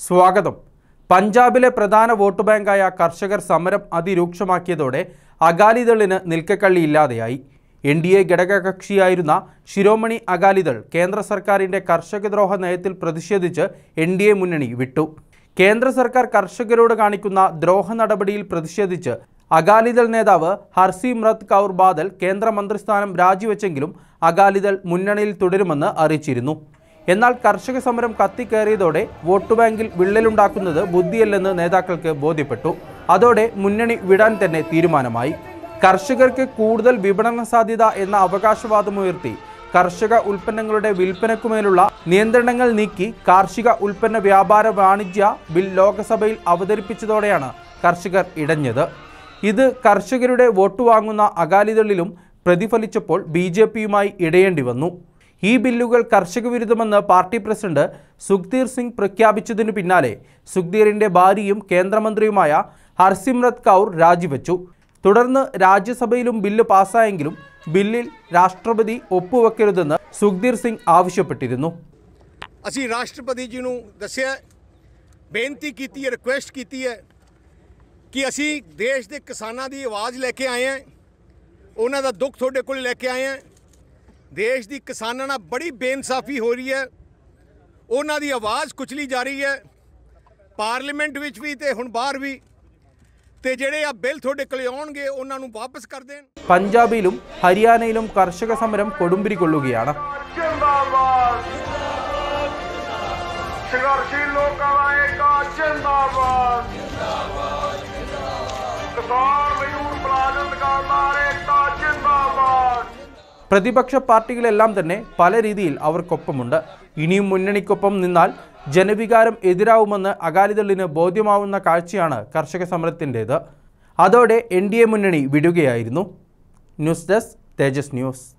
സ്വാഗതം പഞ്ചാബിലെ പ്രധാന വോട്ട് ബാങ്കായ കർഷകർ സമരം അതിരൂക്ഷമാക്കിയതോടെ അകാലിദളിന് നിൽക്കക്കള്ളിയില്ലാതെയായി എൻ ഡി എ ഘടകകക്ഷിയായിരുന്ന ശിരോമണി അകാലിദൾ കേന്ദ്ര സർക്കാരിൻ്റെ കർഷകദ്രോഹ നയത്തിൽ പ്രതിഷേധിച്ച് എൻ ഡി എ മുന്നണി വിട്ടു കേന്ദ്ര സർക്കാർ കർഷകരോട് കാണിക്കുന്ന ദ്രോഹ നടപടിയിൽ പ്രതിഷേധിച്ച് അകാലിദൾ നേതാവ് ഹർസിമ്രത് കൗർ ബാദൽ കേന്ദ്രമന്ത്രിസ്ഥാനം രാജിവെച്ചെങ്കിലും അകാലിദൾ മുന്നണിയിൽ തുടരുമെന്ന് അറിയിച്ചിരുന്നു എന്നാൽ കർഷക സമരം കത്തിക്കയറിയതോടെ വോട്ട് ബാങ്കിൽ വിള്ളലുണ്ടാക്കുന്നത് ബുദ്ധിയല്ലെന്ന് നേതാക്കൾക്ക് ബോധ്യപ്പെട്ടു അതോടെ മുന്നണി വിടാൻ തന്നെ തീരുമാനമായി കർഷകർക്ക് കൂടുതൽ വിപണന സാധ്യത എന്ന അവകാശവാദമുയർത്തി കർഷക ഉൽപ്പന്നങ്ങളുടെ വിൽപ്പനക്കുമേലുള്ള നിയന്ത്രണങ്ങൾ നീക്കി കാർഷിക ഉൽപ്പന്ന വ്യാപാര വാണിജ്യ ബിൽ ലോക്സഭയിൽ അവതരിപ്പിച്ചതോടെയാണ് കർഷകർ ഇടഞ്ഞത് ഇത് കർഷകരുടെ വോട്ട് വാങ്ങുന്ന അകാലിദളിലും പ്രതിഫലിച്ചപ്പോൾ ബി ജെ പിയുമായി ഇടയേണ്ടി വന്നു ഈ ബില്ലുകൾ കർഷക വിരുദ്ധമെന്ന് പാർട്ടി പ്രസിഡന്റ് സുഖ്തീർ സിംഗ് പ്രഖ്യാപിച്ചതിനു പിന്നാലെ സുഖ്തീറിന്റെ ഭാര്യയും കേന്ദ്രമന്ത്രിയുമായ ഹർസിമ്രത് കൗർ രാജിവെച്ചു തുടർന്ന് രാജ്യസഭയിലും ബില്ല് പാസ്സായെങ്കിലും ബില്ലിൽ രാഷ്ട്രപതി ഒപ്പുവെക്കരുതെന്ന് സുഖ്തീർ സിംഗ് ਆവശ്യപ്പെട്ടിരുന്നു ਅਸੀਂ ਰਾਸ਼ਟਰਪਤੀ ਜੀ ਨੂੰ ਦੱਸਿਆ ਬੇਨਤੀ ਕੀਤੀ ਹੈ ਰਿਕੁਐਸਟ ਕੀਤੀ ਹੈ ਕਿ ਅਸੀਂ ਦੇਸ਼ ਦੇ ਕਿਸਾਨਾਂ ਦੀ ਆਵਾਜ਼ ਲੈ ਕੇ ਆਏ ਹਾਂ ਉਹਨਾਂ ਦਾ ਦੁੱਖ ਤੁਹਾਡੇ ਕੋਲ ਲੈ ਕੇ ਆਏ ਹਾਂ ਦੇਸ਼ ਦੀ ਕਿਸਾਨਾਂ ਨਾਲ ਬੜੀ ਬੇਇਨਸਾਫੀ ਹੋ ਰਹੀ ਹੈ ਉਹਨਾਂ ਦੀ ਆਵਾਜ਼ ਕੁਚਲੀ ਜਾ ਰਹੀ ਹੈ ਪਾਰਲੀਮੈਂਟ ਵਿੱਚ ਵੀ ਤੇ ਹੁਣ ਬਾਹਰ ਵੀ ਤੇ ਜਿਹੜੇ ਆ ਬਿੱਲ ਤੁਹਾਡੇ ਕੋਲ ਆਉਣਗੇ ਉਹਨਾਂ ਨੂੰ ਵਾਪਸ ਕਰ ਦੇਣ പഞ്ചാബിലും ഹരിയാനയിലും കർഷക സമരം കൊടുമ്പിരി കൊള്ളുകയാണ് ਜਿੰਦਾਬਾਦ ਸੰਘਰਸ਼ੀ ਲੋਕਾਂ ਦਾ ਏਕਾ ਜਿੰਦਾਬਾਦ ਕਿਸਾਨ ਮਜ਼ਦੂਰ ਮੁਲਾਜ਼ਮ ਦੁਕਾਨਦਾਰ ਏਕਾ ਜਿੰਦਾਬਾਦ പ്രതിപക്ഷ പാർട്ടികളെല്ലാം തന്നെ പല രീതിയിൽ അവർക്കൊപ്പമുണ്ട് ഇനിയും മുന്നണിക്കൊപ്പം നിന്നാൽ ജനവികാരം എതിരാവുമെന്ന് അകാലിദളിന് ബോധ്യമാവുന്ന കാഴ്ചയാണ് കർഷക സമരത്തിൻ്റേത് അതോടെ എൻ ഡി എ മുന്നണി വിടുകയായിരുന്നു ന്യൂസ് ഡെസ്ക് തേജസ് ന്യൂസ്